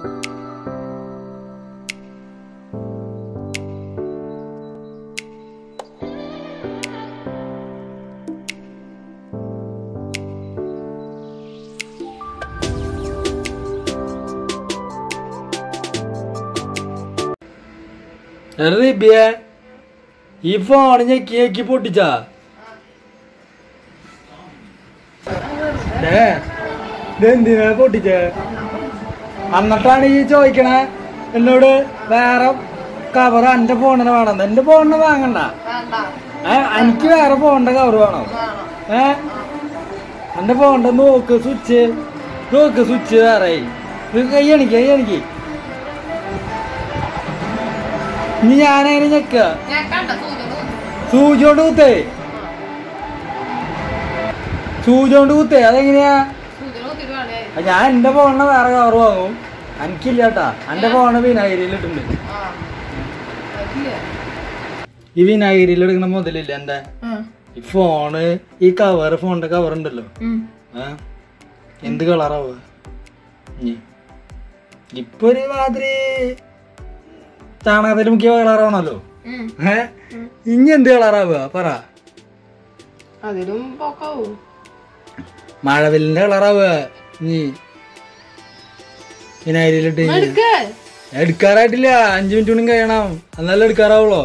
റിബിയെ ഈ ഫോൺ ഞെക്കി ഞെക്കി പൊട്ടിച്ചാ ഏ ഇതെന്തിനാ പൊട്ടിച്ചേ എന്നിട്ടാണ് ഈ ചോദിക്കണേ എന്നോട് വേറെ കവർ എന്റെ ഫോണിന് വേണം എന്റെ ഫോണിന് വാങ്ങണ്ട വേണ്ട ഏ എനിക്ക് വേറെ ഫോണിന്റെ കവർ വേണം വേണം ഏ എന്റെ ഫോണിന്റെ നോക്ക് സ്വിച്ച് നോക്ക് സ്വിച്ച് വേറെ ഇത് കൈ എനിക്ക് കൈ എനിക്ക് ഇനി ഞാനതിന് ഞെക്ക ഞാൻ കണ്ട സൂചന സൂചി കൊണ്ട് കുത്തേ സൂചി കൊണ്ട് കുത്തേ അതെങ്ങനെയാ സൂചന കുത്തിട്ട് വേണേ ആ, ഞാൻ എന്റെ ഫോണിന് വേറെ കവർ വാങ്ങും എനിക്കില്ല കേട്ടാ എന്റെ ഫോണ് വിനാഗിരിയിലിട്ടുണ്ട് ആ അതില്ല. ഈ വിനാഗിരിയിൽ എടുക്കണ മുതലില്ല എന്റെ ആ. ഈ ഫോണ് ഈ കവർ ഫോണിന്റെ കവർ ഉണ്ടല്ലോ ഉം. ഏ? എന്ത് കളറാവ ഇപ്പൊ ഒരു മാതിരി ചാണകത്തിൽ മുക്കിയ കളറാണല്ലോ ഉം. ഏ ഇനി എന്ത് കളറാവുക പറ അതിലും പോക്കാവൂ മഴവില്ലിന്റെ കളറാവുക ഇനി വിനാഗിരിയിലിട്ട് കഴിഞ്ഞാ. എടുക്ക് എടുക്കാറായിട്ടില്ല അഞ്ചു മിനിറ്റ് കൂടി കഴിയണം എന്നാലും എടുക്കാറാവുള്ളോ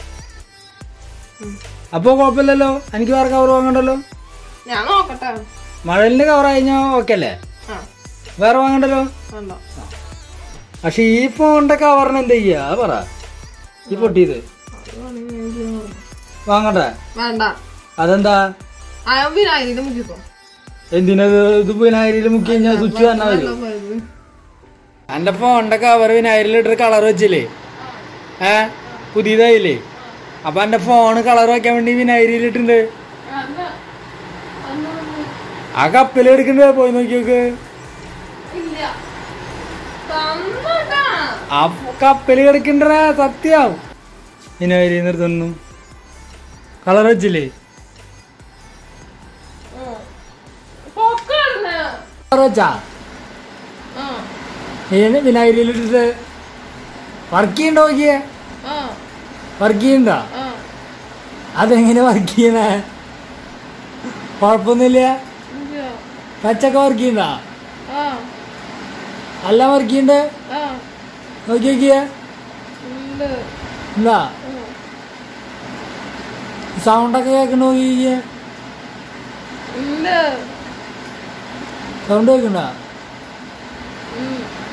അപ്പൊ കുഴപ്പമില്ലല്ലോ എനിക്ക് വേറെ കവർ വാങ്ങണ്ടല്ലോ ഞാൻ നോക്കട്ടെ മഴലിന്റെ കവർ കഴിഞ്ഞാ ഓക്കെ അല്ലേ ആ വേറെ വാങ്ങണ്ടല്ലോ വേണ്ട പക്ഷെ ഈ ഫോണിന്റെ കവറിന് എന്ത് ചെയ്യാ അത് പറ ഈ പൊട്ടിയത് അത് വേണമെങ്കിൽ ഞാൻ ചെയ്യാം. വാങ്ങട്ടെ വേണ്ട അതെന്താ ആ വിനാഗിരിയിൽ മുക്കിക്കോ എന്തിനത് ഇത് വിനാഗിരിയിൽ മുക്കി കഴിഞ്ഞാൽ സ്വിച്ച് തന്നെ വരും എന്റെ ഫോണിന്റെ കവർ വിനാഗിരിയിലിട്ട് കളർ വെച്ചില്ലേ ഏ പുതിയതായില്ലേ അപ്പൊ എന്റെ ഫോണ് കളർ വെക്കാൻ വേണ്ടി വിനാഗിരിയിലിട്ടുണ്ട് ആ കപ്പിൽ എടുക്കണ്ടേ പോയി നോക്കി നോക്ക് ഇല്ല തന്നട്ടാ ആ കപ്പിൽ കിടക്കണ്ടേ സത്യം വിനാഗിരി നിർത്തുന്നു കളർ വെച്ചില്ലേ പൊക്കാടുന്ന കളർ വെച്ചാ ഇതിന് വിനാഗിരിയിലിട്ടിട്ട് വർക്ക് ചെയ്യണ്ടോ നോക്കിയേ വർക്ക് ചെയ്യണ്ടോ അതെങ്ങനെ വർക്ക് ചെയ്യണേ കുഴപ്പമൊന്നുമില്ല പച്ചക്ക വർക്ക് ചെയ്യണ്ട അല്ല വർക്ക് ചെയ്യണ്ടേ നോക്കി നോക്കിയേ എന്താ സൗണ്ടൊക്കെ കേൾക്കണ നോക്കിയേ സൗണ്ട് കേൾക്കണ്ട